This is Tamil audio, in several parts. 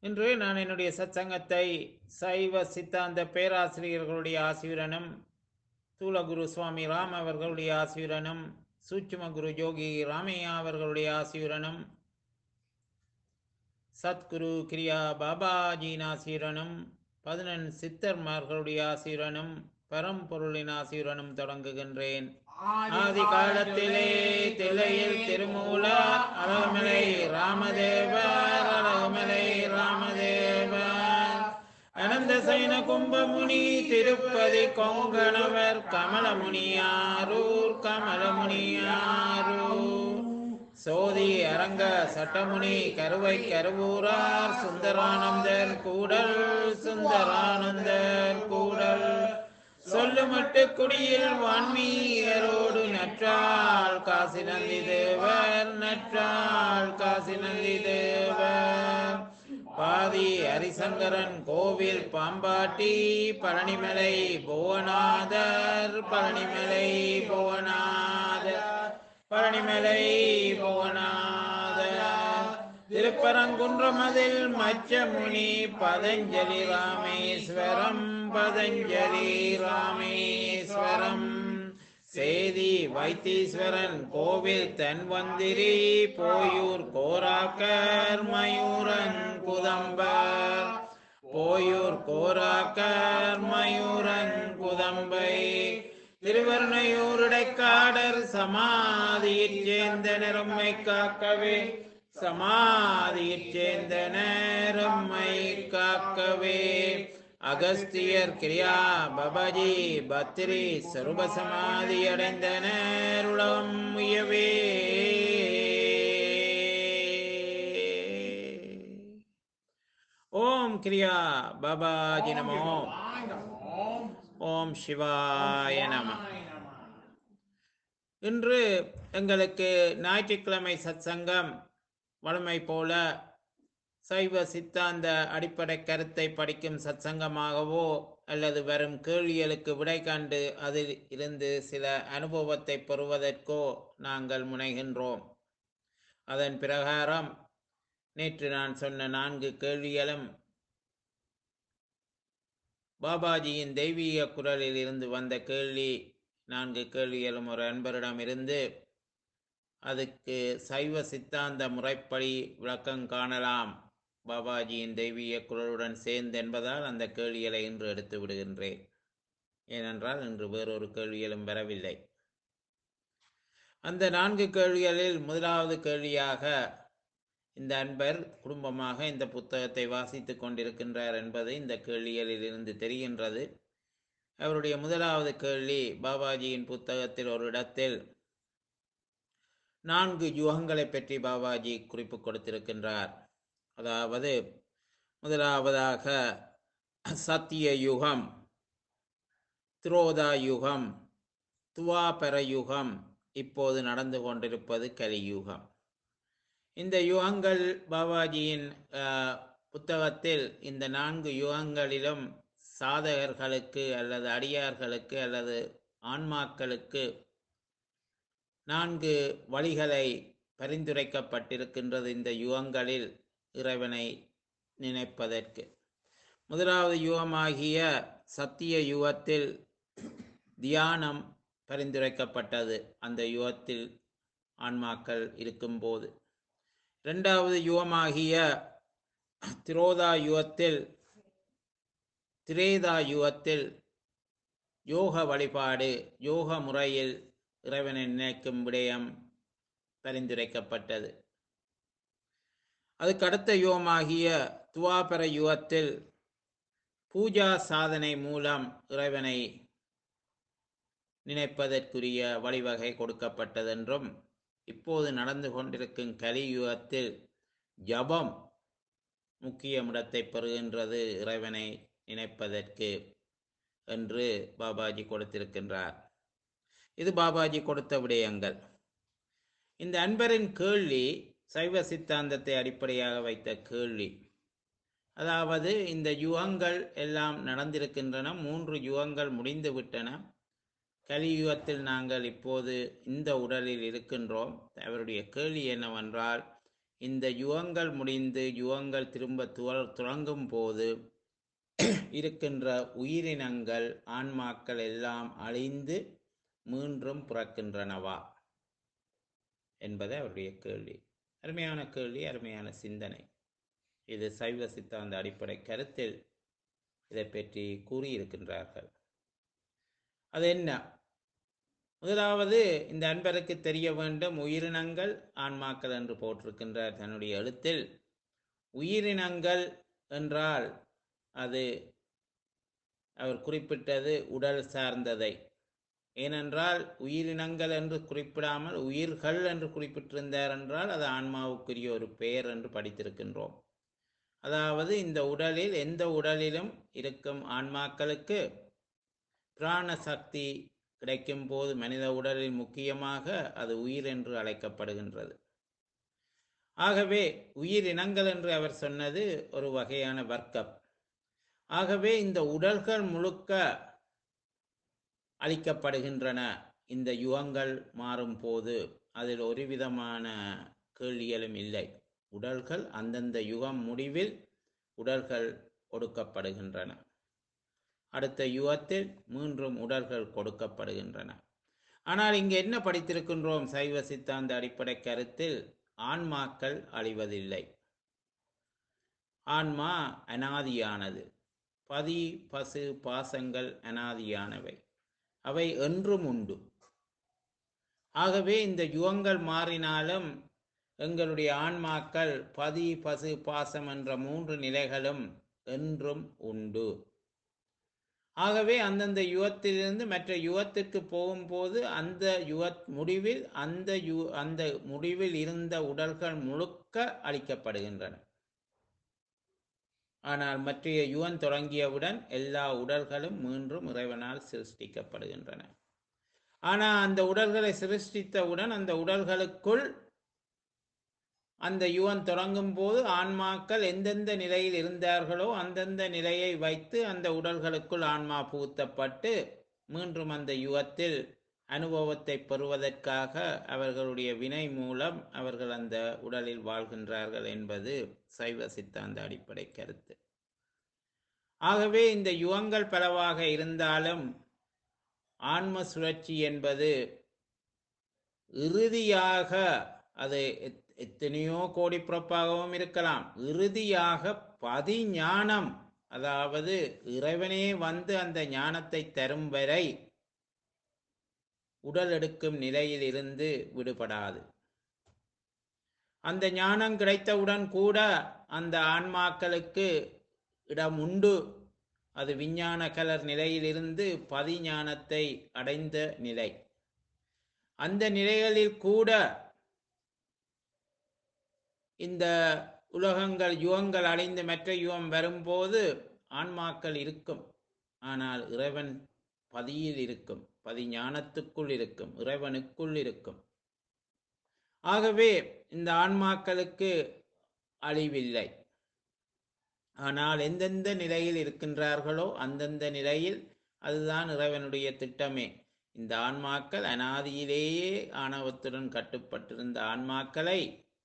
இன்று நான் என்னுடைய சத்சங்கத்தை சைவ சித்தாந்த பேராசிரியர்களுடைய ஆசியுடனும் தூலகுரு சுவாமி ராம் அவர்களுடைய ஆசியுடனும் சூட்சும குரு ஜோகி ராமையா அவர்களுடைய ஆசியுடனும் சத்குரு கிரியா பாபாஜியின் ஆசியுடனும் பதினெண் சித்தர்மார்களுடைய ஆசியுடனும் பரம்பொருளின் ஆசியுடனும் தொடங்குகின்றேன் ஆதி காலத்திலே தில்லையில் திருமூலர் அழகுமலை ராமதேவர் அழகுமலை ராமதேவர் அனந்த சைன கும்பமுனி திருப்பதி கொங்கணவர் கமலமுனியாரூர் கமலமுனியாரூர் சோதி அரங்க சட்டமுனி கருவை கருவூரார் சுந்தரானந்தர் கூடல் சுந்தரானந்தர் கூடல் சொல்லுமட்டு குடியில் வான்மீயரோடு நற்றாள் காசி நந்தி தேவர் நற்றாள் காசி நந்தி தேவர் பாதி ஹரிசங்கரன் கோவில் பாம்பாட்டி பழனிமலை புவனாதர் பழனிமலை புவனாதர் பழனிமலை புவனாதர் திருப்பரங்குன்றமதில் மச்சமுனி பதஞ்சலி ராமேஸ்வரம் பதஞ்சலி ராமேஸ்வரம் சேதி வைத்தீஸ்வரன் கோவில் தன்வந்திரி போயூர் கோராக்கர் மயூரன் குதம்பர் போயூர் கோராக்கர் மயூரன் குதம்பை திருவருணையூருடைக்காடர் சமாதியில் சேர்ந்த நிறம்மை காக்கவே சமாதியில் சேர்ந்த நேரம்மை காக்கவே அகஸ்தியர் கிரியா பபாஜி பத்ரி சருப சமாதி அடைந்த நேருளம் உயவே ஓம் கிரியா பாபாஜி நமோ ஓம் சிவாய நம இன்று எங்களுக்கு ஞாயிற்றுக்கிழமை சத்சங்கம் வழமை போல சைவ சித்தாந்த அடிப்படை கருத்தை படிக்கும் சத்சங்கமாகவோ அல்லது வரும் கேள்விகளுக்கு விடை கண்டு அதில் இருந்து சில அனுபவத்தை பெறுவதற்கோ நாங்கள் முனைகின்றோம் அதன் பிரகாரம் நேற்று நான் சொன்ன நான்கு கேள்விகளும் பாபாஜியின் தெய்வீக குரலில் இருந்து வந்த கேள்வி நான்கு கேள்விகளும் ஒரு அன்பரிடம் இருந்து அதுக்கு சைவ சித்தாந்த முறைப்படி விளக்கம் காணலாம் பாபாஜியின் தெய்வீக குரலுடன் சேர்ந்து என்பதால் அந்த கேள்விகளை இன்று எடுத்து விடுகின்றேன் ஏனென்றால் இன்று வேறொரு கேள்விகளும் வரவில்லை அந்த நான்கு கேள்விகளில் முதலாவது கேள்வியாக இந்த அன்பர் குடும்பமாக இந்த புத்தகத்தை வாசித்து கொண்டிருக்கின்றார் என்பது இந்த கேள்விகளில் இருந்து தெரிகின்றது அவருடைய முதலாவது கேள்வி பாபாஜியின் புத்தகத்தில் ஒரு இடத்தில் நான்கு யுகங்களை பற்றி பாபாஜி குறிப்பு கொடுத்திருக்கின்றார் அதாவது முதலாவதாக சத்திய யுகம் திரோதா யுகம் துவாபர யுகம் இப்போது நடந்து கொண்டிருப்பது கலியுகம் இந்த யுகங்கள் பாபாஜியின் புத்தகத்தில் இந்த நான்கு யுகங்களிலும் சாதகர்களுக்கு அல்லது அடியார்களுக்கு அல்லது ஆன்மாக்களுக்கு நான்கு வழிகளை பரிந்துரைக்கப்பட்டிருக்கின்றது இந்த யுகங்களில் இறைவனை நினைப்பதற்கு முதலாவது யுகமாகிய சத்திய யுகத்தில் தியானம் பரிந்துரைக்கப்பட்டது அந்த யுகத்தில் ஆன்மாக்கள் இருக்கும்போது இரண்டாவது யுகமாகிய திரோதா யுகத்தில் திரேதா யுகத்தில் யோக வழிபாடு யோக முறையில் இறைவனை நினைக்கும் விடயம் பரிந்துரைக்கப்பட்டது அதுக்கு அடுத்த யுகமாகிய துவாபர யுகத்தில் பூஜா சாதனை மூலம் இறைவனை நினைப்பதற்குரிய வழிவகை கொடுக்கப்பட்டதென்றும் இப்போது நடந்து கொண்டிருக்கும் கலியுகத்தில் ஜபம் முக்கிய இடத்தை பெறுகின்றது இறைவனை நினைப்பதற்கு என்று பாபாஜி கொடுத்திருக்கின்றார் இது பாபாஜி கொடுத்த விடயங்கள் இந்த அன்பரின் கேள்வி சைவ சித்தாந்தத்தை அடிப்படையாக வைத்த கேள்வி அதாவது இந்த யுகங்கள் எல்லாம் நடந்திருக்கின்றன மூன்று யுகங்கள் முடிந்து விட்டன கலியுகத்தில் நாங்கள் இப்போது இந்த உடலில் இருக்கின்றோம் அவருடைய கேள்வி என்னவென்றால் இந்த யுகங்கள் முடிந்து யுகங்கள் திரும்ப துவ- தொடங்கும் போது இருக்கின்ற உயிரினங்கள் ஆன்மாக்கள் எல்லாம் அழிந்து மீண்டும் பிறக்கின்றனவா என்பது அவருடைய கேள்வி அருமையான கேள்வி அருமையான சிந்தனை இது சைவ சித்தாந்த அடிப்படை கருத்தில் இதை பற்றி கூறியிருக்கின்றார்கள் அது என்ன முதலாவது இந்த அன்பருக்கு தெரிய வேண்டும் உயிரினங்கள் ஆன்மாக்கள் என்று போட்டிருக்கின்றார் தன்னுடைய எழுத்தில் உயிரினங்கள் என்றால் அது அவர் குறிப்பிட்டது உடல் சார்ந்ததை ஏனென்றால் உயிரினங்கள் என்று குறிப்பிடாமல் உயிர்கள் என்று குறிப்பிட்டிருந்தார் என்றால் அது ஆன்மாவுக்குரிய ஒரு பெயர் என்று படித்திருக்கின்றோம் அதாவது இந்த உடலில் எந்த உடலிலும் இருக்கும் ஆன்மாக்களுக்கு பிராண சக்தி கிடைக்கும் போது மனித உடலில் முக்கியமாக அது உயிர் என்று அழைக்கப்படுகின்றது ஆகவே உயிரினங்கள் என்று அவர் சொன்னது ஒரு வகையான வர்க்கம் ஆகவே இந்த உடல்கள் முழுக்க அளிக்கப்படுகின்றன இந்த யுகங்கள் மாறும் போது அதில் ஒரு விதமான கேள்விகளும் இல்லை உடல்கள் அந்தந்த யுகம் முடிவில் உடல்கள் ஒடுக்கப்படுகின்றன அடுத்த யுகத்தில் மீண்டும் உடல்கள் கொடுக்கப்படுகின்றன ஆனால் இங்கு என்ன படித்திருக்கின்றோம் சைவ சித்தாந்த அடிப்படை கருத்தில் ஆன்மாக்கள் அழிவதில்லை ஆன்மா அனாதியானது பதி பசு பாசங்கள் அனாதியானவை அவை என்றும் உண்டு ஆகவே இந்த யுகங்கள் மாறினாலும் எங்களுடைய ஆன்மாக்கள் பதி பசு பாசம் என்ற மூன்று நிலைகளும் என்றும் உண்டு ஆகவே அந்தந்த யுகத்திலிருந்து மற்ற யுகத்திற்கு போகும்போது அந்த யுக முடிவில் அந்த யு அந்த முடிவில் இருந்த உடல்கள் முழுக்க அழிக்கப்படுகின்றன ஆனால் மற்றைய யுவன் தொடங்கியவுடன் எல்லா உடல்களும் மீண்டும் இறைவனால் சிருஷ்டிக்கப்படுகின்றன ஆனால் அந்த உடல்களை சிருஷ்டித்தவுடன் அந்த உடல்களுக்குள் அந்த யுவன் தொடங்கும் போது ஆன்மாக்கள் எந்தெந்த நிலையில் இருந்தார்களோ அந்தந்த நிலையை வைத்து அந்த உடல்களுக்குள் ஆன்மா புகுத்தப்பட்டு மீண்டும் அந்த யுகத்தில் அனுபவத்தை பெறுவதற்காக அவர்களுடைய வினை மூலம் அவர்கள் அந்த உடலில் வாழ்கின்றார்கள் என்பது சைவ சித்தாந்த அடிப்படை கருத்து ஆகவே இந்த யுகங்கள் பலவாக இருந்தாலும் ஆன்ம சுழற்சி என்பது இறுதியாக அது எத்- எத்தனையோ கோடி பிறப்பாகவும் இருக்கலாம் இறுதியாக பதிஞானம் அதாவது இறைவனே வந்து அந்த ஞானத்தை தரும் வரை உடல் எடுக்கும் நிலையில் இருந்து விடுபடாது அந்த ஞானம் கிடைத்தவுடன் கூட அந்த ஆன்மாக்களுக்கு இடம் உண்டு அது விஞ்ஞான கலர் நிலையிலிருந்து பதிஞானத்தை அடைந்த நிலை அந்த நிலைகளில் கூட இந்த உலகங்கள் யுகங்கள் அடைந்து மற்ற யுகம் வரும்போது ஆன்மாக்கள் இருக்கும் ஆனால் இறைவன் பதியில் இருக்கும் பதி ஞானத்துக்குள் இருக்கும் இறைவனுக்குள் இருக்கும் ஆகவே இந்த ஆன்மாக்களுக்கு அழிவில்லை ஆனால் எந்தெந்த நிலையில் இருக்கின்றார்களோ அந்தந்த நிலையில் அதுதான் இறைவனுடைய திட்டமே இந்த ஆன்மாக்கள் அனாதியிலேயே ஆணவத்துடன் கட்டுப்பட்டிருந்த ஆன்மாக்களை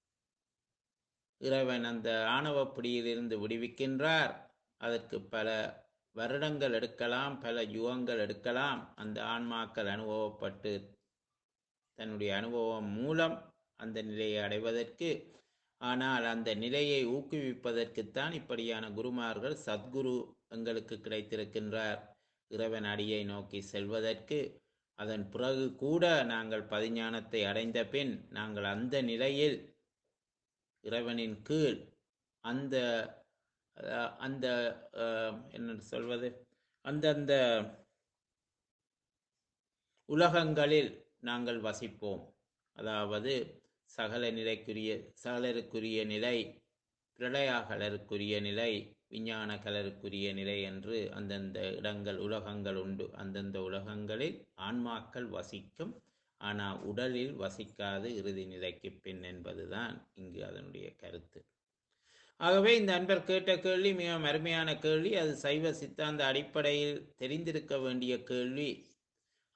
இறைவன் அந்த ஆணவப் பிடியிலிருந்து விடுவிக்கின்றார் அதற்கு பல வருடங்கள் எடுக்கலாம் பல யுகங்கள் எடுக்கலாம் அந்த ஆன்மாக்கள் அனுபவப்பட்டு தன்னுடைய அனுபவம் மூலம் அந்த நிலையை அடைவதற்கு ஆனால் அந்த நிலையை ஊக்குவிப்பதற்குத்தான் இப்படியான குருமார்கள் சத்குரு எங்களுக்கு கிடைத்திருக்கின்றார் இறைவன் அடியை நோக்கி செல்வதற்கு அதன் பிறகு கூட நாங்கள் பதிஞானத்தை அடைந்த பின் நாங்கள் அந்த நிலையில் இறைவனின் கீழ் அந்த அஹ், அந்த அஹ், என்ன சொல்வது அந்தந்த உலகங்களில் நாங்கள் வசிப்போம் அதாவது சகல நிலைக்குரிய சகலருக்குரிய நிலை பிரளயாகலருக்குரிய நிலை விஞ்ஞான கலருக்குரிய நிலை என்று அந்தந்த இடங்கள் உலகங்கள் உண்டு அந்தந்த உலகங்களில் ஆன்மாக்கள் வசிக்கும் ஆனால் உடலில் வசிக்காது இறுதி நிலைக்கு பின் என்பதுதான் இங்கு அதனுடைய கருத்து ஆகவே இந்த அன்பர் கேட்ட கேள்வி மிக அருமையான கேள்வி அது சைவ சித்தாந்த அடிப்படையில் தெரிந்திருக்க வேண்டிய கேள்வி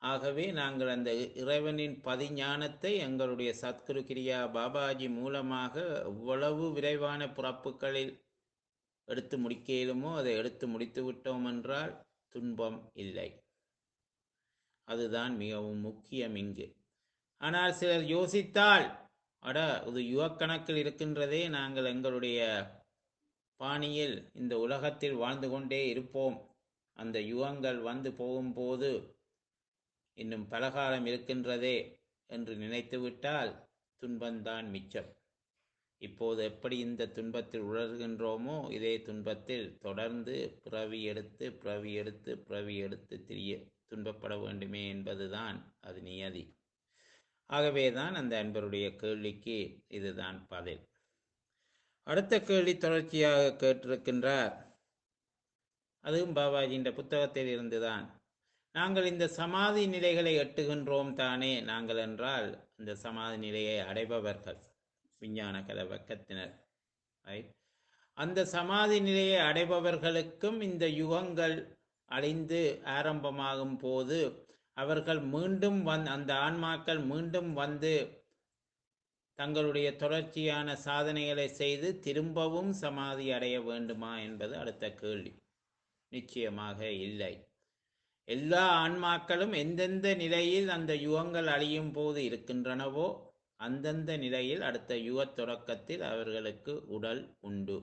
ஆகவே நாங்கள் அந்த இறைவனின் பதிஞானத்தை எங்களுடைய சத்குரு கிரியா பாபாஜி மூலமாக எவ்வளவு விரைவான பிறப்புகளில் எடுத்து முடிக்க இயலுமோ அதை எடுத்து முடித்து விட்டோம் என்றால் துன்பம் இல்லை அதுதான் மிகவும் முக்கியம் இங்கு ஆனால் சிலர் யோசித்தால் அட இது யுவக்கணக்கில் இருக்கின்றதே நாங்கள் எங்களுடைய பாணியில் இந்த உலகத்தில் வாழ்ந்து கொண்டே இருப்போம் அந்த யுகங்கள் வந்து போகும்போது இன்னும் பலகாலம் இருக்கின்றதே என்று நினைத்துவிட்டால் துன்பம்தான் மிச்சம் இப்போது எப்படி இந்த துன்பத்தில் உணர்கின்றோமோ இதே துன்பத்தில் தொடர்ந்து பிறவி எடுத்து பிறவி எடுத்து பிறவி எடுத்து திரிய துன்பப்பட வேண்டுமே என்பதுதான் அது நியதி ஆகவேதான் அந்த அன்பருடைய கேள்விக்கு இதுதான் பதில் அடுத்த கேள்வி தொடர்ச்சியாக கேட்டிருக்கின்றார் அதுவும் பாபாஜியின் புத்தகத்தில் இருந்துதான் நாங்கள் இந்த சமாதி நிலைகளை எட்டுகின்றோம் தானே நாங்கள் என்றால் இந்த சமாதி நிலையை அடைபவர்கள் விஞ்ஞான கலவக்கத்தினர் அந்த சமாதி நிலையை அடைபவர்களுக்கும் இந்த யுகங்கள் அழிந்து ஆரம்பமாகும் போது அவர்கள் மீண்டும் வந் அந்த ஆன்மாக்கள் மீண்டும் வந்து தங்களுடைய தொடர்ச்சியான சாதனைகளை செய்து திரும்பவும் சமாதி அடைய வேண்டுமா என்பது அடுத்த கேள்வி நிச்சயமாக இல்லை எல்லா ஆன்மாக்களும் எந்தெந்த நிலையில் அந்த யுகங்கள் அழியும் போது இருக்கின்றனவோ அந்தந்த நிலையில் அடுத்த யுக தொடக்கத்தில் அவர்களுக்கு உடல் உண்டு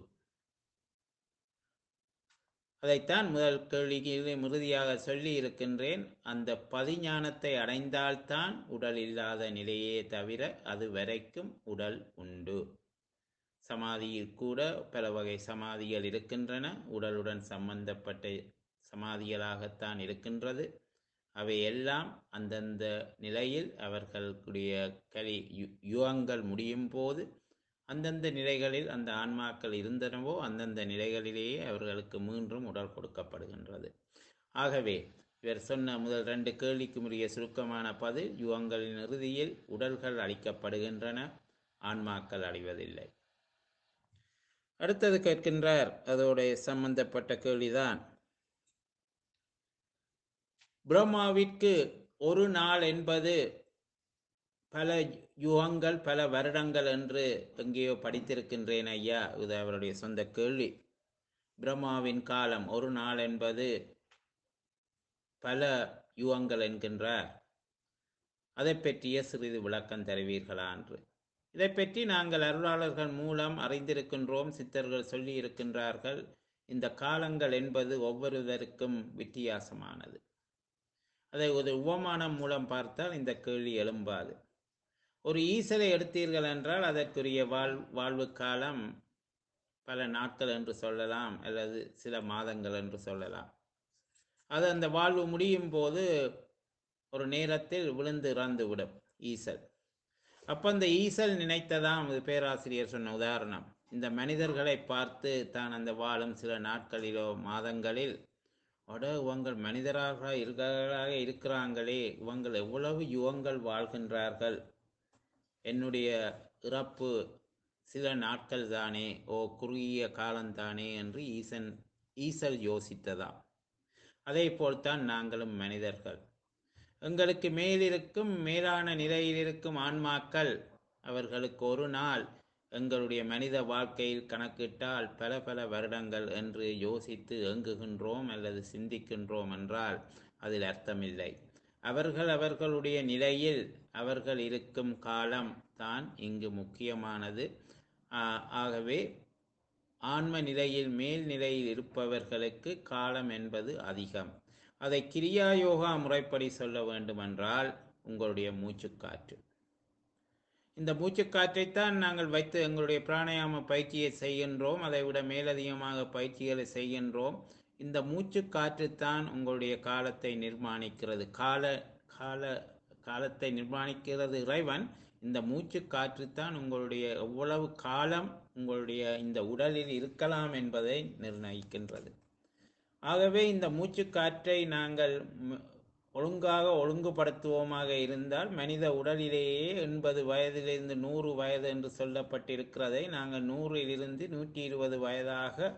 அதைத்தான் முதல் கேள்வியிலே மிறுதியாக சொல்லி இருக்கின்றேன் அந்த பதிஞானத்தை அடைந்தால்தான் உடல் இல்லாத நிலையே தவிர அது வரைக்கும் உடல் உண்டு சமாதியில் கூட பல வகை சமாதிகள் இருக்கின்றன உடலுடன் சம்பந்தப்பட்ட சமாதிகளாகத்தான் இருக்கின்றது அவை எல்லாம் அந்தந்த நிலையில் அவர்களுடைய கலி யுகங்கள் முடியும் போது அந்தந்த நிலைகளில் அந்த ஆன்மாக்கள் இருந்தனவோ அந்தந்த நிலைகளிலேயே அவர்களுக்கு மீண்டும் உடல் கொடுக்கப்படுகின்றது ஆகவே இவர் சொன்ன முதல் ரெண்டு கேள்விக்கு உரிய சுருக்கமான பதில் யுகங்களின் இறுதியில் உடல்கள் அளிக்கப்படுகின்றன ஆன்மாக்கள் அழிவதில்லை அடுத்தது கேட்கின்றார் அதோடைய சம்பந்தப்பட்ட கேள்விதான் பிரம்மாவிற்கு ஒரு நாள் என்பது பல யுகங்கள் பல வருடங்கள் என்று எங்கேயோ படித்திருக்கின்றேன் ஐயா இது அவருடைய சொந்த கேள்வி பிரம்மாவின் காலம் ஒரு நாள் என்பது பல யுகங்கள் என்கின்றார் அதை பற்றிய சிறிது விளக்கம் தருவீர்களா என்று இதை பற்றி நாங்கள் அருளாளர்கள் மூலம் அறிந்திருக்கின்றோம் சித்தர்கள் சொல்லி இருக்கின்றார்கள் இந்த காலங்கள் என்பது ஒவ்வொருவருக்கும் வித்தியாசமானது அதை ஒரு உவமானம் மூலம் பார்த்தால் இந்த கேள்வி எழும்பாது ஒரு ஈசலை எடுத்தீர்கள் என்றால் அதற்குரிய வாழ் வாழ்வு காலம் பல நாட்கள் என்று சொல்லலாம் அல்லது சில மாதங்கள் என்று சொல்லலாம் அது அந்த வாழ்வு முடியும் போது ஒரு நேரத்தில் விழுந்து இறந்துவிடும் ஈசல் அப்போ அந்த ஈசல் நினைத்ததாம் இது பேராசிரியர் சொன்ன உதாரணம் இந்த மனிதர்களை பார்த்து தான் அந்த வாழும் சில நாட்களிலோ மாதங்களில் அட இவங்கள் மனிதராக இருக்கிறார்களாக இருக்கிறாங்களே இவங்கள் எவ்வளவு யுகங்கள் வாழ்கின்றார்கள் என்னுடைய இறப்பு சில நாட்கள் தானே ஓ குறுகிய காலம்தானே என்று ஈசன் ஈசல் யோசித்ததாம் அதே போல்தான் நாங்களும் மனிதர்கள் எங்களுக்கு மேலிருக்கும் மேலான நிலையில் இருக்கும் ஆன்மாக்கள் அவர்களுக்கு ஒரு நாள் எங்களுடைய மனித வாழ்க்கையில் கணக்கிட்டால் பல பல வருடங்கள் என்று யோசித்து ஏங்குகின்றோம் அல்லது சிந்திக்கின்றோம் என்றால் அதில் அர்த்தமில்லை அவர்கள் அவர்களுடைய நிலையில் அவர்கள் இருக்கும் காலம் தான் இங்கு முக்கியமானது ஆகவே ஆன்ம நிலையில் மேல் நிலையில் இருப்பவர்களுக்கு காலம் என்பது அதிகம் அதை கிரியா யோகா முறைப்படி சொல்ல வேண்டுமென்றால் உங்களுடைய மூச்சுக்காற்று இந்த மூச்சுக்காற்றைத்தான் நாங்கள் வைத்து எங்களுடைய பிராணாயாம பயிற்சியை செய்கின்றோம் அதை விட மேலதிகமாக பயிற்சிகளை செய்கின்றோம் இந்த மூச்சு காற்றுத்தான் உங்களுடைய காலத்தை நிர்மாணிக்கிறது கால கால காலத்தை நிர்மாணிக்கிறது இறைவன் இந்த மூச்சு காற்றுத்தான் உங்களுடைய எவ்வளவு காலம் உங்களுடைய இந்த உடலில் இருக்கலாம் என்பதை நிர்ணயிக்கின்றது ஆகவே இந்த மூச்சு காற்றை நாங்கள் ஒழுங்காக ஒழுங்குபடுத்துவோமாக இருந்தால் மனித உடலிலேயே எண்பது வயதிலிருந்து நூறு வயது என்று சொல்லப்பட்டிருக்கிறதை நாங்கள் நூறிலிருந்து நூற்றி இருபது வயதாக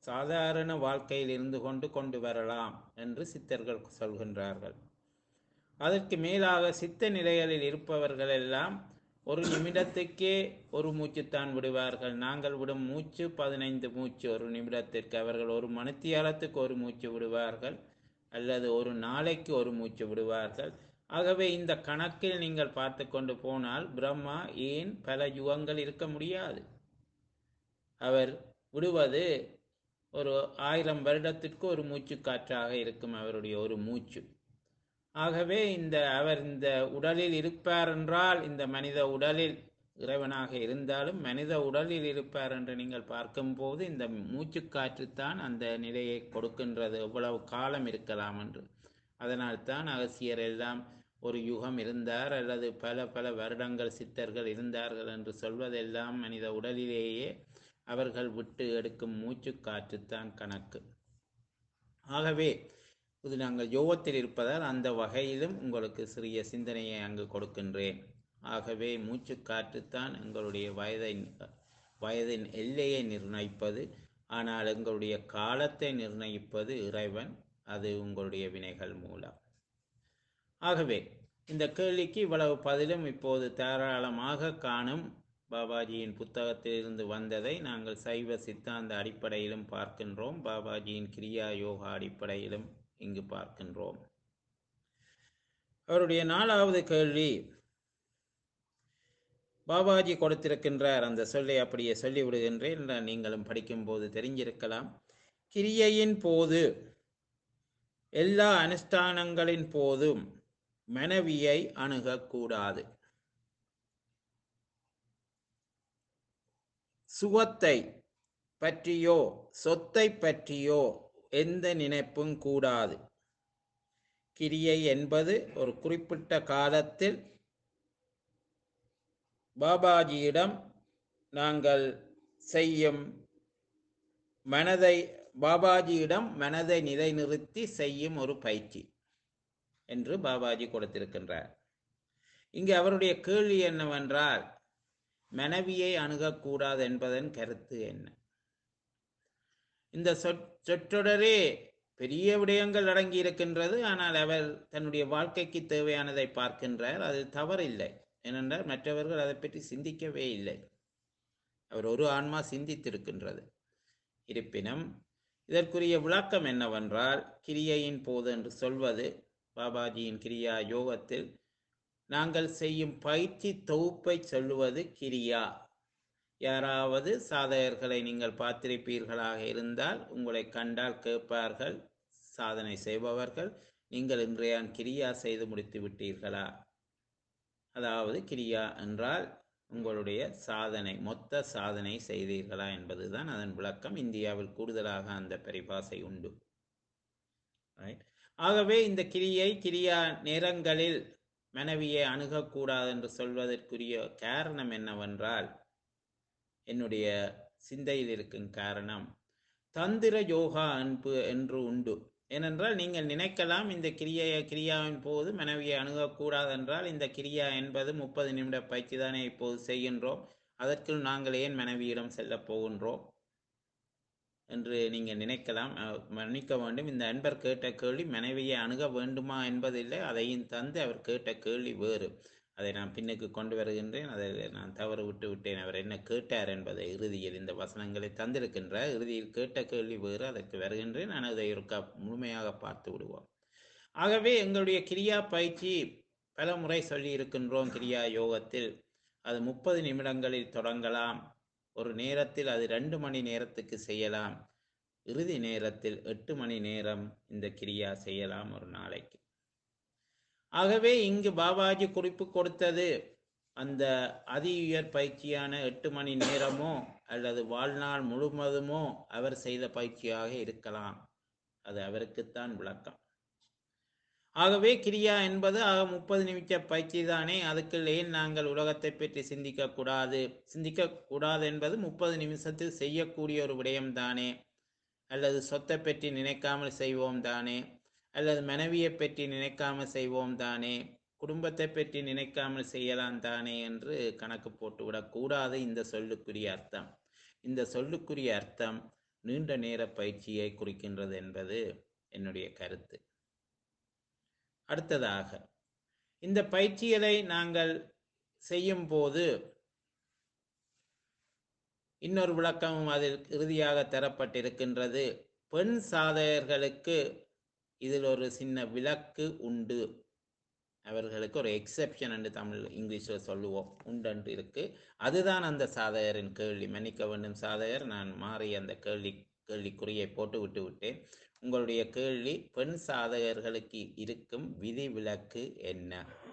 சாதாரண வாழ்க்கையில் இருந்து கொண்டு கொண்டு வரலாம் என்று சித்தர்கள் சொல்கின்றார்கள் அதற்கு மேலாக சித்த நிலைகளில் இருப்பவர்கள் எல்லாம் ஒரு நிமிடத்துக்கே ஒரு மூச்சுத்தான் விடுவார்கள் நாங்கள் விடும் மூச்சு பதினைந்து மூச்சு ஒரு நிமிடத்திற்கு அவர்கள் ஒரு மணித்தியாலத்துக்கு ஒரு மூச்சு விடுவார்கள் அல்லது ஒரு நாளைக்கு ஒரு மூச்சு விடுவார்கள் ஆகவே இந்த கணக்கில் நீங்கள் பார்த்து கொண்டு போனால் பிரம்மா ஏன் பல யுகங்கள் இருக்க முடியாது அவர் விடுவது ஒரு ஆயிரம் வருடத்திற்கு ஒரு மூச்சு காற்றாக இருக்கும் அவருடைய ஒரு மூச்சு ஆகவே இந்த அவர் இந்த உடலில் இருப்பார் என்றால் இந்த மனித உடலில் இறைவனாக இருந்தாலும் மனித உடலில் இருப்பார் என்று நீங்கள் பார்க்கும்போது இந்த மூச்சு காற்றுத்தான் அந்த நிலையை கொடுக்கின்றது எவ்வளவு காலம் இருக்கலாம் என்று அதனால்தான் அகசியர் எல்லாம் ஒரு யுகம் இருந்தார் அல்லது பல பல வருடங்கள் சித்தர்கள் இருந்தார்கள் என்று சொல்வதெல்லாம் மனித உடலிலேயே அவர்கள் விட்டு எடுக்கும் மூச்சு காற்றுத்தான் கணக்கு ஆகவே இது நாங்கள் யோகத்தில் இருப்பதால் அந்த வகையிலும் உங்களுக்கு சிறிய சிந்தனையை அங்கு கொடுக்கின்றேன் ஆகவே மூச்சு காற்றுத்தான் எங்களுடைய வயதை வயதின் எல்லையை நிர்ணயிப்பது ஆனால் எங்களுடைய காலத்தை நிர்ணயிப்பது இறைவன் அது உங்களுடைய வினைகள் மூலம் ஆகவே இந்த கேள்விக்கு இவ்வளவு பதிலும் இப்போது தாராளமாக காணும் பாபாஜியின் புத்தகத்திலிருந்து வந்ததை நாங்கள் சைவ சித்தாந்த அடிப்படையிலும் பார்க்கின்றோம் பாபாஜியின் கிரியா யோகா அடிப்படையிலும் இங்கு பார்க்கின்றோம் அவருடைய நாலாவது கேள்வி பாபாஜி கொடுத்திருக்கின்றார் அந்த சொல்லை அப்படியே சொல்லி விடுகின்றேன் நீங்களும் படிக்கும்போது தெரிஞ்சிருக்கலாம் கிரியையின் போது எல்லா அனுஷ்டானங்களின் போதும் மனைவியை அணுகக்கூடாது சுகத்தை பற்றியோ சொத்தை பற்றியோ எந்த நினைப்பும் கூடாது கிரியை என்பது ஒரு குறிப்பிட்ட காலத்தில் பாபாஜியிடம் நாங்கள் செய்யும் மனதை பாபாஜியிடம் மனதை நிலைநிறுத்தி செய்யும் ஒரு பயிற்சி என்று பாபாஜி கொடுத்திருக்கின்றார் இங்கு அவருடைய கேள்வி என்னவென்றால் மனைவியை அணுகக்கூடாது என்பதன் கருத்து என்ன இந்த சொற்றொடரே பெரிய விடயங்கள் அடங்கி இருக்கின்றது ஆனால் அவர் தன்னுடைய வாழ்க்கைக்கு தேவையானதை பார்க்கின்றார் அது தவறில்லை ஏனென்றால் மற்றவர்கள் அதை பற்றி சிந்திக்கவே இல்லை அவர் ஒரு ஆன்மா சிந்தித்திருக்கின்றது இருப்பினும் இதற்குரிய விளக்கம் என்னவென்றால் கிரியையின் போது என்று சொல்வது பாபாஜியின் கிரியா யோகத்தில் நாங்கள் செய்யும் பயிற்சி தொகுப்பை சொல்லுவது கிரியா யாராவது சாதகர்களை நீங்கள் பார்த்திருப்பீர்களாக இருந்தால் உங்களை கண்டால் கேட்பார்கள் சாதனை செய்பவர்கள் நீங்கள் இன்றையான் கிரியா செய்து முடித்து விட்டீர்களா அதாவது கிரியா என்றால் உங்களுடைய சாதனை மொத்த சாதனை செய்தீர்களா என்பதுதான் அதன் விளக்கம் இந்தியாவில் கூடுதலாக அந்த பரிபாசை உண்டு ஆகவே இந்த கிரியை கிரியா நேரங்களில் மனைவியை அணுகக்கூடாது என்று சொல்வதற்குரிய காரணம் என்னவென்றால் என்னுடைய சிந்தையில் இருக்கும் காரணம் தந்திர யோகா அன்பு என்று உண்டு ஏனென்றால் நீங்கள் நினைக்கலாம் இந்த கிரியை கிரியாவின் போது மனைவியை அணுகக்கூடாது என்றால் இந்த கிரியா என்பது முப்பது நிமிட பயிற்சி தானே இப்போது செய்கின்றோம் அதற்குள் நாங்கள் ஏன் மனைவியிடம் செல்ல போகின்றோம் என்று நீங்கள் நினைக்கலாம் மன்னிக்க வேண்டும் இந்த அன்பர் கேட்ட கேள்வி மனைவியை அணுக வேண்டுமா என்பதில்லை அதையும் தந்து அவர் கேட்ட கேள்வி வேறு அதை நான் பின்னுக்கு கொண்டு வருகின்றேன் அதை நான் தவறு விட்டு விட்டேன் அவர் என்ன கேட்டார் என்பதை இறுதியில் இந்த வசனங்களை தந்திருக்கின்றார் இறுதியில் கேட்ட கேள்வி வேறு அதற்கு வருகின்றேன் நான் அதை ஒரு முழுமையாக பார்த்து விடுவோம் ஆகவே எங்களுடைய கிரியா பயிற்சி பல முறை சொல்லி இருக்கின்றோம் கிரியா யோகத்தில் அது முப்பது நிமிடங்களில் தொடங்கலாம் ஒரு நேரத்தில் அது ரெண்டு மணி நேரத்துக்கு செய்யலாம் இறுதி நேரத்தில் எட்டு மணி நேரம் இந்த கிரியா செய்யலாம் ஒரு நாளைக்கு ஆகவே இங்கு பாபாஜி குறிப்பு கொடுத்தது அந்த அதி உயர் பயிற்சியான எட்டு மணி நேரமோ அல்லது வாழ்நாள் முழுவதுமோ அவர் செய்த பயிற்சியாக இருக்கலாம் அது அவருக்குத்தான் விளக்கம் ஆகவே கிரியா என்பது ஆக முப்பது நிமிஷ பயிற்சி தானே அதுக்கு ஏன் நாங்கள் உலகத்தை பற்றி சிந்திக்க கூடாது சிந்திக்க கூடாது என்பது முப்பது நிமிஷத்தில் செய்யக்கூடிய ஒரு விடயம் தானே அல்லது சொத்தை பற்றி நினைக்காமல் செய்வோம் தானே அல்லது மனைவியை பற்றி நினைக்காமல் செய்வோம் தானே குடும்பத்தை பற்றி நினைக்காமல் செய்யலாம் தானே என்று கணக்கு போட்டுவிடக் கூடாது இந்த சொல்லுக்குரிய அர்த்தம் இந்த சொல்லுக்குரிய அர்த்தம் நீண்ட நேர பயிற்சியை குறிக்கின்றது என்பது என்னுடைய கருத்து அடுத்ததாக இந்த பயிற்சிகளை நாங்கள் செய்யும் போது இன்னொரு விளக்கமும் அதில் இறுதியாக தரப்பட்டிருக்கின்றது பெண் சாதகர்களுக்கு இதில் ஒரு சின்ன விலக்கு உண்டு அவர்களுக்கு ஒரு எக்ஸெப்ஷன் என்று தமிழ் இங்கிலீஷில் சொல்லுவோம் உண்டு இருக்கு அதுதான் அந்த சாதகரின் கேள்வி மன்னிக்க வேண்டும் சாதகர் நான் மாறி அந்த கேள்வி கேள்விக்குறியை போட்டு விட்டு விட்டேன் உங்களுடைய கேள்வி பெண் சாதகர்களுக்கு இருக்கும் விதிவிலக்கு என்ன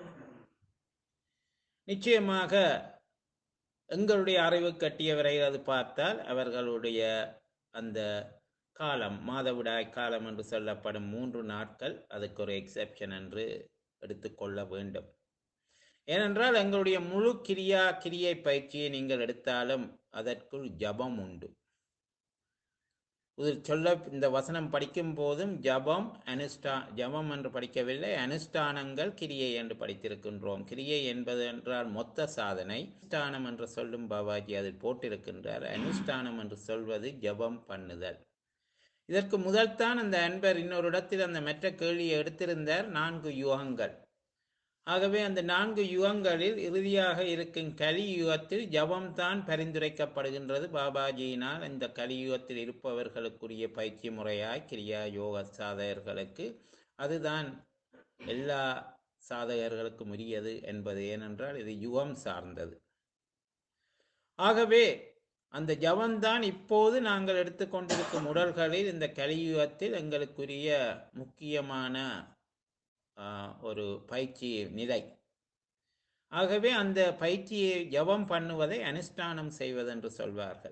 நிச்சயமாக எங்களுடைய அறிவு கட்டியவரை அது பார்த்தால் அவர்களுடைய அந்த காலம் மாதவிடாய் காலம் என்று சொல்லப்படும் மூன்று நாட்கள் அதுக்கு ஒரு எக்ஸெப்ஷன் என்று எடுத்துக்கொள்ள வேண்டும் ஏனென்றால் எங்களுடைய முழு கிரியா கிரியை பயிற்சியை நீங்கள் எடுத்தாலும் அதற்குள் ஜபம் உண்டு இதில் சொல்ல இந்த வசனம் படிக்கும் போதும் ஜபம் அனுஷ்டா ஜபம் என்று படிக்கவில்லை அனுஷ்டானங்கள் கிரியை என்று படித்திருக்கின்றோம் கிரியை என்பது என்றால் மொத்த சாதனை அனுஷ்டானம் என்று சொல்லும் பாபாஜி அதில் போட்டிருக்கின்றார் அனுஷ்டானம் என்று சொல்வது ஜபம் பண்ணுதல் இதற்கு முதல் தான் அந்த அன்பர் இன்னொரு இடத்தில் அந்த மெற்ற கேள்வியை எடுத்திருந்தார் நான்கு யுகங்கள் ஆகவே அந்த நான்கு யுகங்களில் இறுதியாக இருக்கும் கலியுகத்தில் ஜபம் தான் பரிந்துரைக்கப்படுகின்றது பாபாஜியினால் இந்த கலியுகத்தில் இருப்பவர்களுக்குரிய பயிற்சி முறையாய் கிரியா யோக சாதகர்களுக்கு அதுதான் எல்லா சாதகர்களுக்கும் உரியது என்பது ஏனென்றால் இது யுகம் சார்ந்தது ஆகவே அந்த ஜபம்தான் இப்போது நாங்கள் எடுத்துக்கொண்டிருக்கும் உடல்களில் இந்த கலியுகத்தில் எங்களுக்குரிய முக்கியமான ஒரு பயிற்சி நிலை ஆகவே அந்த பயிற்சியை ஜபம் பண்ணுவதை அனுஷ்டானம் செய்வதென்று சொல்வார்கள்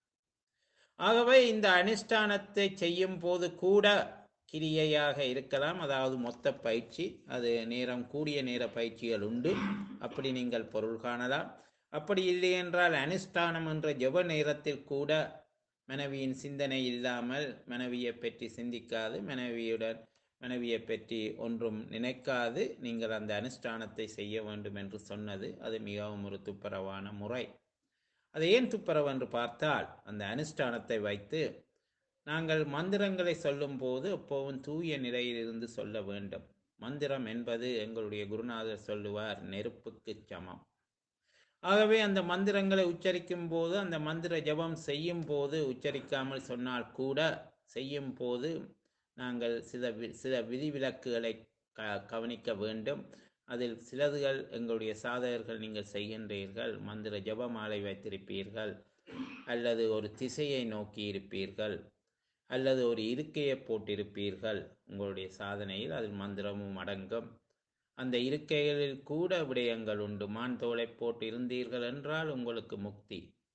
ஆகவே இந்த அனுஷ்டானத்தை செய்யும் போது கூட கிரியையாக இருக்கலாம் அதாவது மொத்த பயிற்சி அது நேரம் கூடிய நேர பயிற்சிகள் உண்டு அப்படி நீங்கள் பொருள் காணலாம் அப்படி இல்லை என்றால் அனுஷ்டானம் என்ற ஜப நேரத்தில் கூட மனைவியின் சிந்தனை இல்லாமல் மனைவியை பற்றி சிந்திக்காது மனைவியுடன் மனைவியை பற்றி ஒன்றும் நினைக்காது நீங்கள் அந்த அனுஷ்டானத்தை செய்ய வேண்டும் என்று சொன்னது அது மிகவும் ஒரு துப்புரவான முறை அது ஏன் துப்புரவு என்று பார்த்தால் அந்த அனுஷ்டானத்தை வைத்து நாங்கள் மந்திரங்களை சொல்லும் போது எப்போவும் தூய நிலையிலிருந்து சொல்ல வேண்டும் மந்திரம் என்பது எங்களுடைய குருநாதர் சொல்லுவார் நெருப்புக்கு சமம் ஆகவே அந்த மந்திரங்களை உச்சரிக்கும் போது அந்த மந்திர ஜபம் செய்யும் போது உச்சரிக்காமல் சொன்னால் கூட செய்யும் போது நாங்கள் சில சில விதிவிலக்குகளை க கவனிக்க வேண்டும் அதில் சிலதுகள் எங்களுடைய சாதகர்கள் நீங்கள் செய்கின்றீர்கள் மந்திர ஜபமாலை வைத்திருப்பீர்கள் அல்லது ஒரு திசையை நோக்கி இருப்பீர்கள் அல்லது ஒரு இருக்கையை போட்டிருப்பீர்கள் உங்களுடைய சாதனையில் அதில் மந்திரமும் அடங்கும் அந்த இருக்கைகளில் கூட விடயங்கள் உண்டு மான் தோலை போட்டு இருந்தீர்கள் என்றால் உங்களுக்கு முக்தி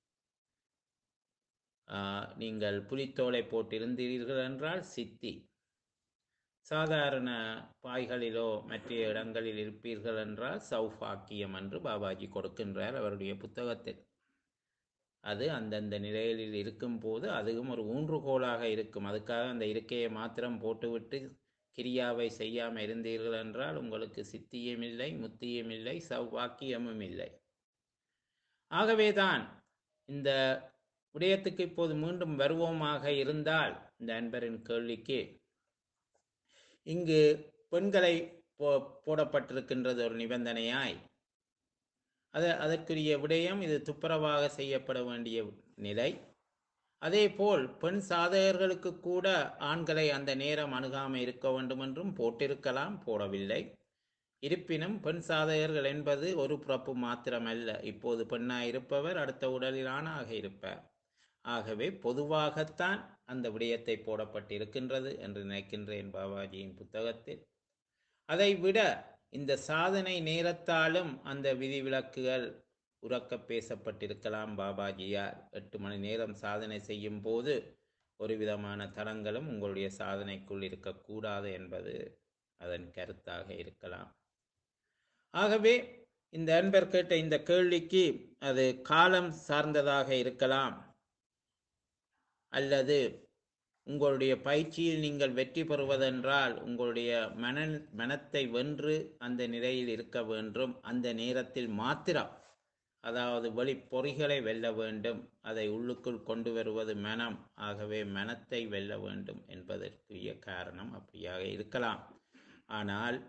நீங்கள் புலித்தோலை போட்டிருந்தீர்கள் என்றால் சித்தி சாதாரண பாய்களிலோ மற்ற இடங்களில் இருப்பீர்கள் என்றால் சௌபாக்கியம் என்று பாபாஜி கொடுக்கின்றார் அவருடைய புத்தகத்தில் அது அந்தந்த நிலையில் இருக்கும் போது அதுவும் ஒரு ஊன்றுகோலாக இருக்கும் அதுக்காக அந்த இருக்கையை மாத்திரம் போட்டுவிட்டு கிரியாவை செய்யாமல் இருந்தீர்கள் என்றால் உங்களுக்கு சித்தியும் இல்லை முத்தியும் இல்லை சௌபாக்கியமும் இல்லை ஆகவேதான் இந்த விடயத்துக்கு இப்போது மீண்டும் வருவோமாக இருந்தால் இந்த அன்பரின் கேள்விக்கு இங்கு பெண்களை போ போடப்பட்டிருக்கின்றது ஒரு நிபந்தனையாய் அது அதற்குரிய விடயம் இது துப்புரவாக செய்யப்பட வேண்டிய நிலை அதேபோல் பெண் சாதகர்களுக்கு கூட ஆண்களை அந்த நேரம் அணுகாமல் இருக்க வேண்டும் என்றும் போட்டிருக்கலாம் போடவில்லை இருப்பினும் பெண் சாதகர்கள் என்பது ஒரு பிறப்பு மாத்திரமல்ல இப்போது பெண்ணாய் இருப்பவர் அடுத்த உடலில் ஆணாக இருப்பார் ஆகவே பொதுவாகத்தான் அந்த விடயத்தை போடப்பட்டிருக்கின்றது என்று நினைக்கின்றேன் பாபாஜியின் புத்தகத்தில் அதை விட இந்த சாதனை நேரத்தாலும் அந்த விதிவிலக்குகள் உறக்க பேசப்பட்டிருக்கலாம் பாபாஜியார் எட்டு மணி நேரம் சாதனை செய்யும் போது ஒரு விதமான தடங்களும் உங்களுடைய சாதனைக்குள் இருக்கக்கூடாது என்பது அதன் கருத்தாக இருக்கலாம் ஆகவே இந்த அன்பர் கேட்ட இந்த கேள்விக்கு அது காலம் சார்ந்ததாக இருக்கலாம் அல்லது உங்களுடைய பயிற்சியில் நீங்கள் வெற்றி பெறுவதென்றால் உங்களுடைய மன மனத்தை வென்று அந்த நிலையில் இருக்க வேண்டும் அந்த நேரத்தில் மாத்திரம் அதாவது வெளி பொறிகளை வெல்ல வேண்டும் அதை உள்ளுக்குள் கொண்டு வருவது மனம் ஆகவே மனத்தை வெல்ல வேண்டும் என்பதற்குரிய காரணம் அப்படியாக இருக்கலாம் ஆனால்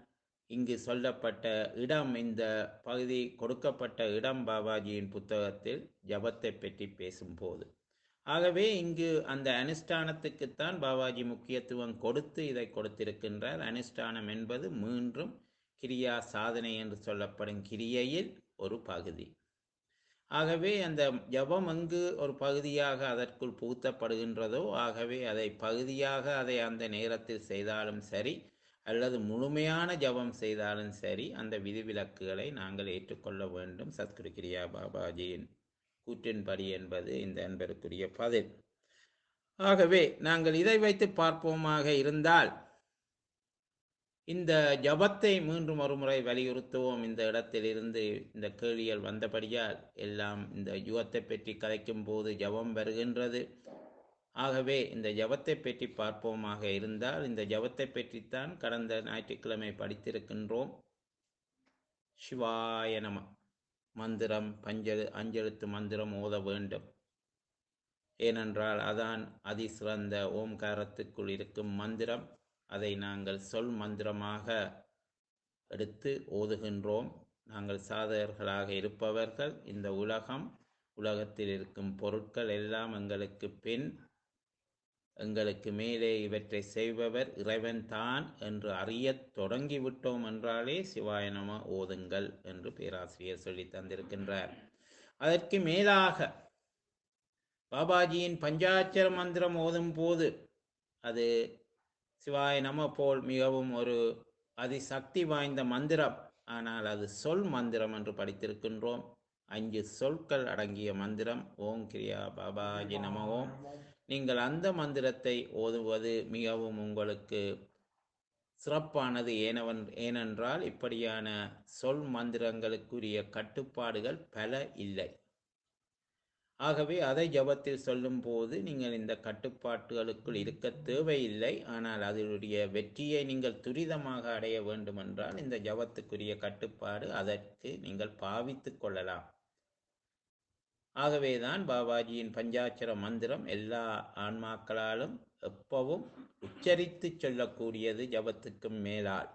இங்கு சொல்லப்பட்ட இடம் இந்த பகுதி கொடுக்கப்பட்ட இடம் பாபாஜியின் புத்தகத்தில் ஜபத்தை பற்றி பேசும்போது ஆகவே இங்கு அந்த அனுஷ்டானத்துக்குத்தான் பாபாஜி முக்கியத்துவம் கொடுத்து இதை கொடுத்திருக்கின்றார் அனுஷ்டானம் என்பது மீண்டும் கிரியா சாதனை என்று சொல்லப்படும் கிரியையில் ஒரு பகுதி ஆகவே அந்த ஜபம் எங்கு ஒரு பகுதியாக அதற்குள் புகுத்தப்படுகின்றதோ ஆகவே அதை பகுதியாக அதை அந்த நேரத்தில் செய்தாலும் சரி அல்லது முழுமையான ஜபம் செய்தாலும் சரி அந்த விதிவிலக்குகளை நாங்கள் ஏற்றுக்கொள்ள வேண்டும் சத்குரு கிரியா பாபாஜியின் கூற்றின்படி என்பது இந்த அன்பருக்குரிய பதில் ஆகவே நாங்கள் இதை வைத்து பார்ப்போமாக இருந்தால் இந்த ஜபத்தை மீண்டும் ஒருமுறை வலியுறுத்துவோம் இந்த இடத்திலிருந்து இந்த கேள்விகள் வந்தபடியால் எல்லாம் இந்த யுகத்தை பற்றி கதைக்கும் போது ஜபம் வருகின்றது ஆகவே இந்த ஜபத்தை பற்றி பார்ப்போமாக இருந்தால் இந்த ஜபத்தை பற்றித்தான் கடந்த ஞாயிற்றுக்கிழமை படித்திருக்கின்றோம் சிவாய நம மந்திரம் பஞ்ச அஞ்செழுத்து மந்திரம் ஓத வேண்டும் ஏனென்றால் அதான் அதிசிறந்த ஓம்காரத்துக்குள் இருக்கும் மந்திரம் அதை நாங்கள் சொல் மந்திரமாக எடுத்து ஓதுகின்றோம் நாங்கள் சாதகர்களாக இருப்பவர்கள் இந்த உலகம் உலகத்தில் இருக்கும் பொருட்கள் எல்லாம் எங்களுக்கு பின் எங்களுக்கு மேலே இவற்றை செய்பவர் இறைவன் தான் என்று அறியத் தொடங்கிவிட்டோம் என்றாலே சிவாய நம ஓதுங்கள் என்று பேராசிரியர் சொல்லி தந்திருக்கின்றார் அதற்கு மேலாக பாபாஜியின் பஞ்சாட்சர மந்திரம் ஓதும் போது அது சிவாய நம போல் மிகவும் ஒரு அதிசக்தி வாய்ந்த மந்திரம் ஆனால் அது சொல் மந்திரம் என்று படித்திருக்கின்றோம் அஞ்சு சொற்கள் அடங்கிய மந்திரம் ஓம் கிரியா பாபாஜி நம ஓம் நீங்கள் அந்த மந்திரத்தை ஓதுவது மிகவும் உங்களுக்கு சிறப்பானது ஏனவன் ஏனென்றால் இப்படியான சொல் மந்திரங்களுக்குரிய கட்டுப்பாடுகள் பல இல்லை ஆகவே அதை ஜபத்தில் சொல்லும் போது நீங்கள் இந்த கட்டுப்பாட்டுகளுக்குள் இருக்க தேவையில்லை ஆனால் அதனுடைய வெற்றியை நீங்கள் துரிதமாக அடைய வேண்டுமென்றால் இந்த ஜபத்துக்குரிய கட்டுப்பாடு அதற்கு நீங்கள் பாவித்து கொள்ளலாம் ஆகவேதான் பாபாஜியின் பஞ்சாட்சர மந்திரம் எல்லா ஆன்மாக்களாலும் எப்பவும் உச்சரித்து சொல்லக்கூடியது ஜபத்துக்கும் மேலால்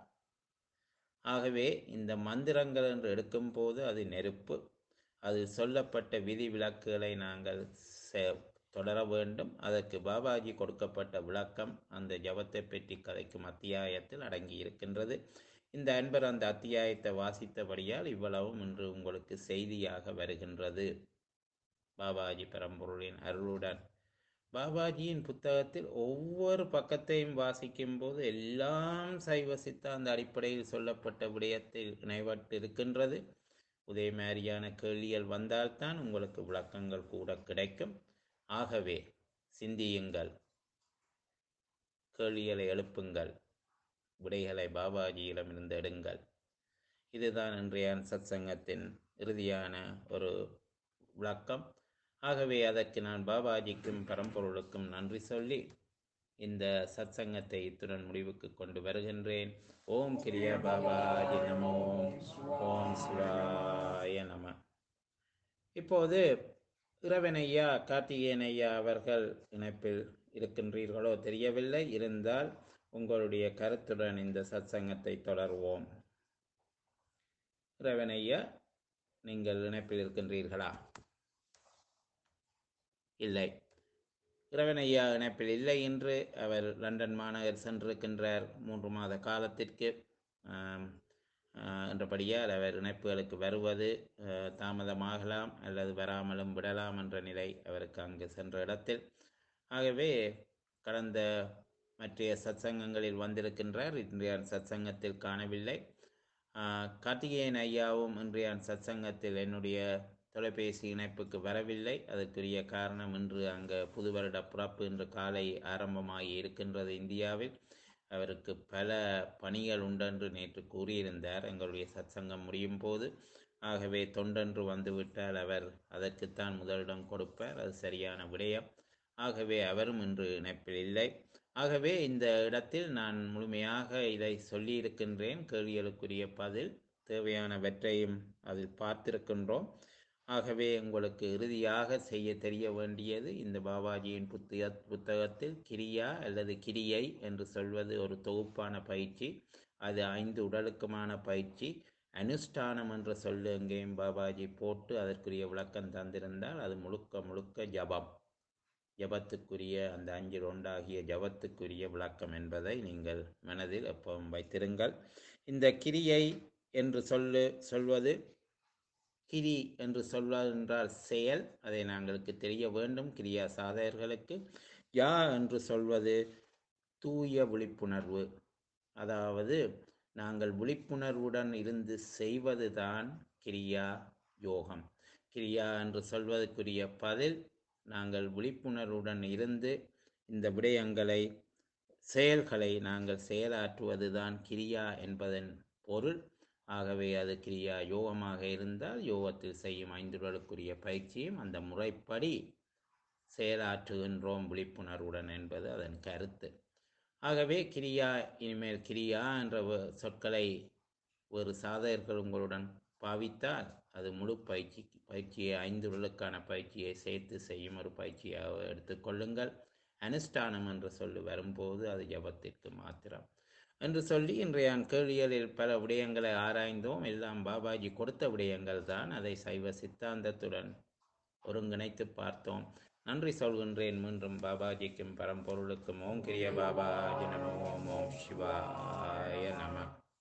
ஆகவே இந்த மந்திரங்கள் என்று எடுக்கும்போது அது நெருப்பு அது சொல்லப்பட்ட விதி விலக்குகளை நாங்கள் தொடர வேண்டும் அதற்கு பாபாஜி கொடுக்கப்பட்ட விளக்கம் அந்த ஜபத்தை பற்றி கதைக்கும் அத்தியாயத்தில் அடங்கி இருக்கின்றது இந்த அன்பர் அந்த அத்தியாயத்தை வாசித்தபடியால் இவ்வளவும் இன்று உங்களுக்கு செய்தியாக வருகின்றது பாபாஜி பரம்பொருளின் அருளுடன் பாபாஜியின் புத்தகத்தில் ஒவ்வொரு பக்கத்தையும் வாசிக்கும் போது எல்லாம் சைவ சித்தாந்த அடிப்படையில் சொல்லப்பட்ட விடயத்தில் இணைவட்டு இருக்கின்றது உதய மாதிரியான கேள்விகள் வந்தால்தான் உங்களுக்கு விளக்கங்கள் கூட கிடைக்கும் ஆகவே சிந்தியுங்கள் கேள்விகளை எழுப்புங்கள் விடைகளை பாபாஜியிடமிருந்து எடுங்கள் இதுதான் இன்றைய சத் சங்கத்தின் இறுதியான ஒரு விளக்கம் ஆகவே அதற்கு நான் பாபாஜிக்கும் பரம்பொருளுக்கும் நன்றி சொல்லி இந்த சத் சங்கத்தை இத்துடன் முடிவுக்கு கொண்டு வருகின்றேன் ஓம் கிரியா பாபாஜி நம ஓம் ஓம் சிவாய நம இப்போது இறைவனையா கார்த்திகேயன் ஐயா அவர்கள் இணைப்பில் இருக்கின்றீர்களோ தெரியவில்லை இருந்தால் உங்களுடைய கருத்துடன் இந்த சத் சங்கத்தை தொடர்வோம் இறைவனையா நீங்கள் இணைப்பில் இருக்கின்றீர்களா இல்லை இறைவனையா இணைப்பில் இல்லை என்று அவர் லண்டன் மாநகர் சென்றிருக்கின்றார் மூன்று மாத காலத்திற்கு என்றபடியால் அவர் இணைப்புகளுக்கு வருவது தாமதமாகலாம் அல்லது வராமலும் விடலாம் என்ற நிலை அவருக்கு அங்கு சென்ற இடத்தில் ஆகவே கடந்த மற்றைய சத்சங்கங்களில் வந்திருக்கின்றார் இன்றைய சத்சங்கத்தில் காணவில்லை கார்த்திகேயன் ஐயாவும் இன்றைய சத்சங்கத்தில் என்னுடைய தொலைபேசி இணைப்புக்கு வரவில்லை அதற்குரிய காரணம் இன்று அங்கே புது வருட பிறப்பு இன்று காலை ஆரம்பமாகி இருக்கின்றது இந்தியாவில் அவருக்கு பல பணிகள் உண்டென்று நேற்று கூறியிருந்தார் எங்களுடைய சத்சங்கம் முடியும் போது ஆகவே தொண்டென்று வந்துவிட்டால் அவர் அதற்குத்தான் முதலிடம் கொடுப்பார் அது சரியான விடயம் ஆகவே அவரும் இன்று இணைப்பில் இல்லை ஆகவே இந்த இடத்தில் நான் முழுமையாக இதை சொல்லியிருக்கின்றேன் கேள்விகளுக்குரிய பதில் தேவையானவற்றையும் அதில் பார்த்திருக்கின்றோம் ஆகவே உங்களுக்கு இறுதியாக செய்ய தெரிய வேண்டியது இந்த பாபாஜியின் புத்தக புத்தகத்தில் கிரியா அல்லது கிரியை என்று சொல்வது ஒரு தொகுப்பான பயிற்சி அது ஐந்து உடலுக்குமான பயிற்சி அனுஷ்டானம் என்ற சொல்லு எங்கேயும் பாபாஜி போட்டு அதற்குரிய விளக்கம் தந்திருந்தால் அது முழுக்க முழுக்க ஜபம் ஜபத்துக்குரிய அந்த அஞ்சில் ஒன்றாகிய ஜபத்துக்குரிய விளக்கம் என்பதை நீங்கள் மனதில் எப்பவும் வைத்திருங்கள் இந்த கிரியை என்று சொல்லு சொல்வது கிரி என்று சொல்வதென்றால் செயல் அதை நாங்களுக்கு தெரிய வேண்டும் கிரியா சாதகர்களுக்கு யா என்று சொல்வது தூய விழிப்புணர்வு அதாவது நாங்கள் விழிப்புணர்வுடன் இருந்து செய்வதுதான் கிரியா யோகம் கிரியா என்று சொல்வதற்குரிய பதில் நாங்கள் விழிப்புணர்வுடன் இருந்து இந்த விடயங்களை செயல்களை நாங்கள் செயலாற்றுவதுதான் கிரியா என்பதன் பொருள் ஆகவே அது கிரியா யோகமாக இருந்தால் யோகத்தில் செய்யும் ஐந்துடலுக்குரிய பயிற்சியும் அந்த முறைப்படி செயலாற்றுகின்றோம் விழிப்புணர்வுடன் என்பது அதன் கருத்து ஆகவே கிரியா இனிமேல் கிரியா என்ற வ- சொற்களை ஒரு சாதகர்கள் உங்களுடன் பாவித்தால் அது முழு பயிற்சி பயிற்சியை ஐந்து உடலுக்கான பயிற்சியை சேர்த்து செய்யும் ஒரு பயிற்சியாக எடுத்துக்கொள்ளுங்கள் அனுஷ்டானம் என்ற சொல்லு வரும்போது அது ஜபத்திற்கு மாத்திரம் என்று சொல்லி இன்றைய கேள்விகளில் பல விடயங்களை ஆராய்ந்தோம் எல்லாம் பாபாஜி கொடுத்த விடயங்கள் தான் அதை சைவ சித்தாந்தத்துடன் ஒருங்கிணைத்து பார்த்தோம் நன்றி சொல்கின்றேன் மீண்டும் பாபாஜிக்கும் பரம்பொருளுக்கும் ஓம் கிரிய பாபாஜி நம ஓம் ஓம் சிவாய நம